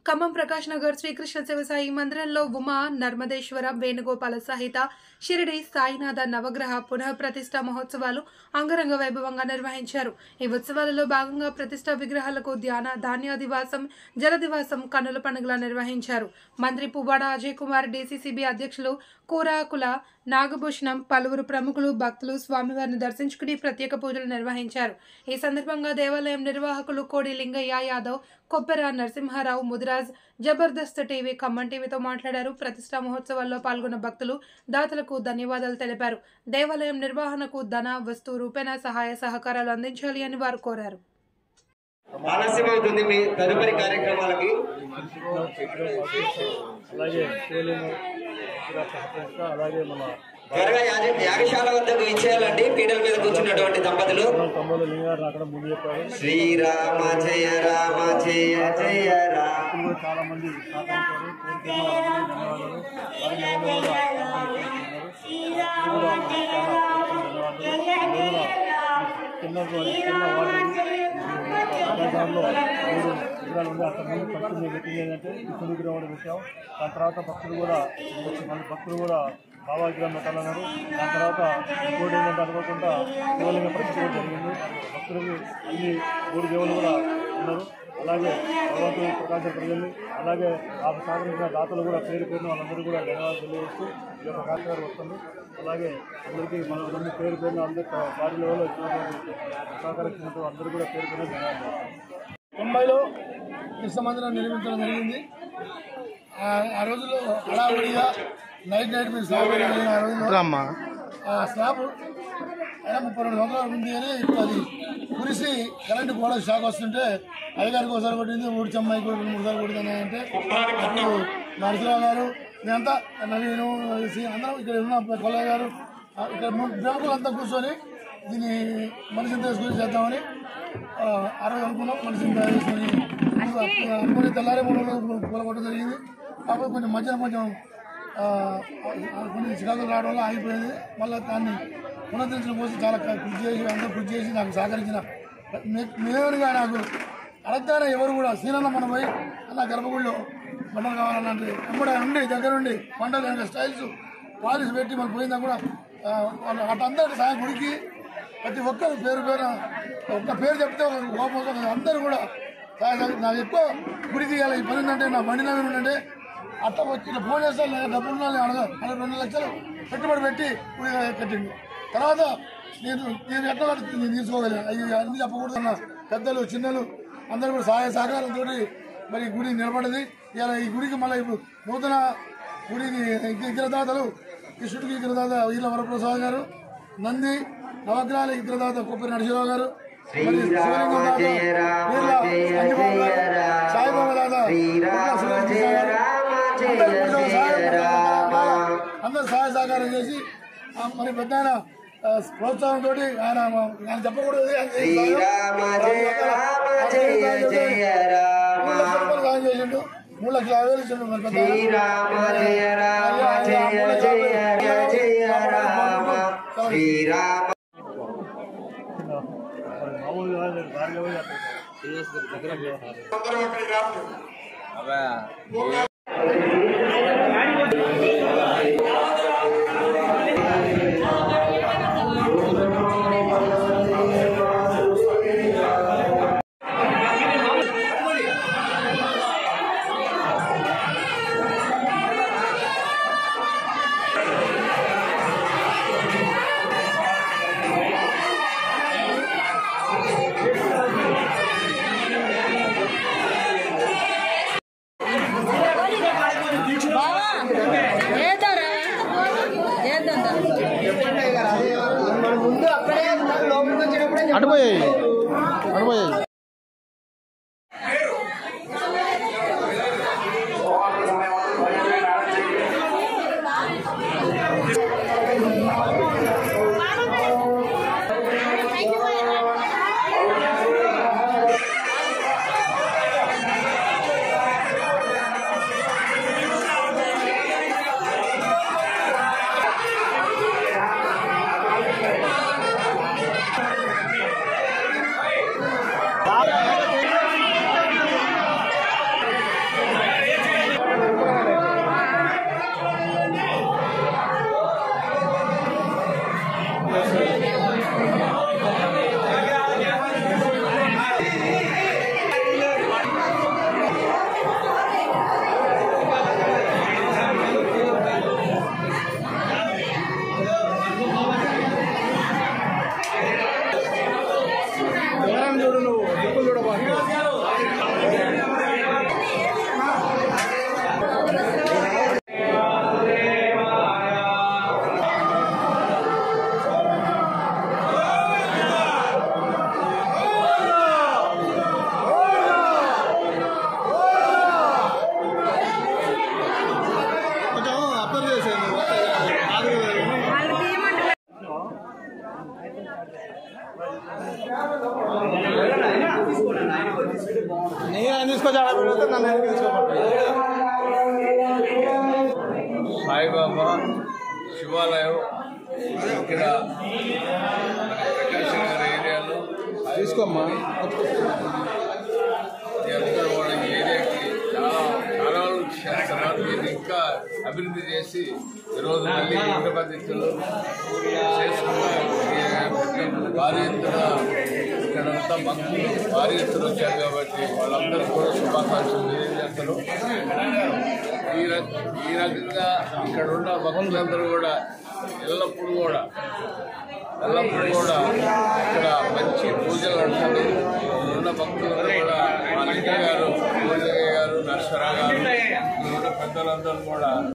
ఖమ్మం ప్రకాష్ నగర్ శ్రీకృష్ణ శివసాయి మందిరంలో ఉమా నర్మదేశ్వర వేణుగోపాల సహిత షిరిడి సాయినాథ నవగ్రహ పునః ప్రతిష్ట మహోత్సవాలు అంగరంగ వైభవంగా నిర్వహించారు ఈ ఉత్సవాలలో భాగంగా ప్రతిష్ట విగ్రహాలకు ధ్యాన ధాన్యాదివాసం జలదివాసం కన్నుల పండుగలా నిర్వహించారు మంత్రి పువ్వాడ అజయ్ కుమార్ డీసీసీబీ అధ్యక్షులు కూరాకుల నాగభూషణం పలువురు ప్రముఖులు భక్తులు స్వామివారిని దర్శించుకుని ప్రత్యేక పూజలు నిర్వహించారు ఈ సందర్భంగా దేవాలయం నిర్వాహకులు కోడి లింగయ్య యాదవ్ కొప్పెర నరసింహారావు ముదిరాజ్ జబర్దస్త్ టీవీ ఖమ్మం టీవీతో మాట్లాడారు ప్రతిష్టా మహోత్సవాల్లో పాల్గొన్న భక్తులు దాతలకు ధన్యవాదాలు తెలిపారు దేవాలయం నిర్వహణకు ధన వస్తు రూపేణ సహాయ సహకారాలు అందించాలి అని వారు కోరారు ఆలస్యం అవుతుంది మీ తదుపరి కార్యక్రమాలకి అలాగే శివలింగం కూడా సహకరిస్తా అలాగే మన త్వరగా యాజ- యాగశాల వద్దకు ఇచ్చేయాలండి పీటల మీద కూర్చున్నటువంటి దంపతులు తమ్ముడు లింగారు అక్కడ ముందు చెప్పారు శ్రీరామ జయ రామ జయ జయ రామ ఇప్పుడు కూడా చాలా మంది సహకరించారు కోరికలు ధన్యవాదాలు వారిని ఎవరు కూడా సహకరిస్తున్నారు. వారికి కూడా చాలా ధన్యవాదాలు ఈ రోజున చిన్న చిన్న వాటి దాంట్లో మూడు విగ్రహాలు ఉంది అక్కడ ముందు ఫస్ట్ మేము పెట్టింది ఏంటంటే కృష్ణ విగ్రహం కూడా పెట్టాం దాని తర్వాత భక్తులు కూడా మళ్ళీ భక్తులు కూడా బాబా విగ్రహం పెట్టాలన్నారు దాని తర్వాత ఇంకోటి ఏంటంటే అనుకోకుండా శివలింగ ప్రతిష్ఠ కూడా జరిగింది భక్తులకి అన్ని మూడు దేవులు కూడా ఉన్నారు అలాగే భగవంతుడు ప్రకాశ ప్రజల్ని అలాగే ఆ సహకరించిన దాతలు కూడా పేరు పేరున వాళ్ళందరూ కూడా ధన్యవాదాలు తెలియజేస్తూ ఈ యొక్క కార్యక్రమం వస్తుంది అలాగే అందరికీ మన అందరి పేరు పేరున అందరి వారి లెవెల్లో ఇచ్చినటువంటి సహకరించినట్టు అందరూ కూడా పేరు పేరున ధన్యవాదాలు ముంబైలో కృష్ణ మందిరం నిర్మించడం జరిగింది ఆ- ఆ రోజుల్లో హడావుడిగా నైట్ నైట్ మీరు స్లాబ్ వేయడం ఆ రోజుల్లో ఆ స్లాబ్ అయినా ముప్పై రెండు సంవత్సరాలు ఉంది అని ఇప్పుడు అది కురిసి కరెంటు గోడ షాక్ వస్తుంటే అయ్యగారికి ఒకసారి కొట్టింది ఊడి చెమ్మాయి కూడా రెండు మూడు సార్లు కొట్టిందని అంటే అప్పుడు నరసింహరావు గారు మేమంతా నవీను సి- అందరం ఇక్కడ ఉన్న కొల్లయ్య గారు ఆ, ఇక్కడ మూడు ప్రముఖులంతా కూర్చొని దీన్ని మనిషిని తీసుకొని చేద్దామని ఆ, ఆ రోజు అనుకున్నాం మనిషిని తయారు చేసుకొని అనుకుని తెల్లారి మూడు రోజులు కూలగొట్టడం జరిగింది కాకపోతే కొంచెం మధ్యన కొంచెం ఆ, ఆ, కొన్ని చికాకులు రావడం వల్ల ఆగిపోయింది మళ్ళీ దాన్ని పునరుద్ధరించడం కోసం చాలా క- కృషి చేసి అందరూ కృషి చేసి నాకు సహకరించిన మేలుగా నాకు అడగగానే ఎవరు కూడా శ్రీనన్న మనం పోయి అన్న గర్భగుడిలో బండలు కావాలన్నంటే అమ్మడే ఉండి దగ్గర ఉండి పంటలు వెనక స్టైల్స్ పాలిష్ పెట్టి మనకు పోయిందా కూడా ఆ, వాళ్ళు అటందరి సాయం గుడికి ప్రతి ఒక్కరు పేరు పేరు ఒక్క పేరు చెప్తే ఒక కోపం వస్తుంది. అందరూ కూడా సాయం సాయం- నాకు ఎక్కువ గుడికి ఇవ్వాలి ఈ పని ఉందంటే నా బండి నవీన్ ఉందంటే అట్లా వచ్చి ఇట్లా ఫోన్ చేస్తాను లేదా డబ్బులు ఉన్నా లేదా అడగా అలా రెండు లక్షలు పెట్టుబడి పెట్టి గుడి కట్టింది తర్వాత నేను నేను ఎట్లా కట్టి నేను తీసుకోగలను అవి అన్ని చెప్పకూడదు అన్న పెద్దలు చిన్నలు అందరూ కూడా సహాయ సహకారంతో మరి ఈ గుడి నిలబడింది ఇలా ఈ గుడికి మళ్ళీ ఇప్పుడు నూతన గుడికి విగ్రహదాతలు కృష్ణుడికి విగ్రహదాత వీళ్ళ వరప్రసాద్ గారు నంది నవగ్రహాల విగ్రహదాత కొప్పరి నరసింహరావు గారు మరి శివలింగం దాత వీళ్ళ అంజబాబు గారు, సాయిబాబా దాత కొట్ల సురేష్ గారు, అందరూ కూడా సహాయ- అందరూ సహాయ సహకారం చేసి ఆ, మరి పెద్ద ఆయన ప్రోత్సాహంతో ఆయన ఆయన చెప్పకూడదు ఆయన చేసిన శ్రీరామ జయ రామ జయ జయ రామ మూడు లక్షల రూపాయలు సాయం చేసిండు మూడు లక్షల యాభై వేలు ఇచ్చిండు మరి పెద్ద ఆయన. శ్రీరామ జయ రామ జయ జయ జయ రామ శ్రీరామ మరి మామూలుగా దారిలో పోయి అక్కడ అటుపోయాయి అటుపోయాయి ఆ సాయిబాబా శివాలయం ఇక్కడ ప్రకాశం నగర్ ఏరియాలో తీసుకోమ్మా అందరూ కూడా ఈ ఏరియాకి చాలా చాలా రోజులు చేస్తున్నారు దీన్ని ఇంకా అభివృద్ధి చేసి ఈరోజు మళ్ళీ ఇంత పద్ధతులు చేసుకున్నారు ఈ భారీ ఎత్తున ఇక్కడంతా భక్తులు భారీ ఎత్తున వచ్చారు కాబట్టి వాళ్ళందరూ కూడా శుభాకాంక్షలు తెలియజేస్తారు ఈ రక ఈ రకంగా ఇక్కడ ఉన్న భక్తులందరూ కూడా ఎల్లప్పుడూ కూడా ఎల్లప్పుడూ కూడా ఇక్కడ మంచి పూజలు నడుస్తుంది ఇక్కడ ఉన్న భక్తులందరూ కూడా మా లింగ గారు పూజయ్య గారు నరసరా గారు ఇక్కడ ఉన్న పెద్దలందరూ కూడా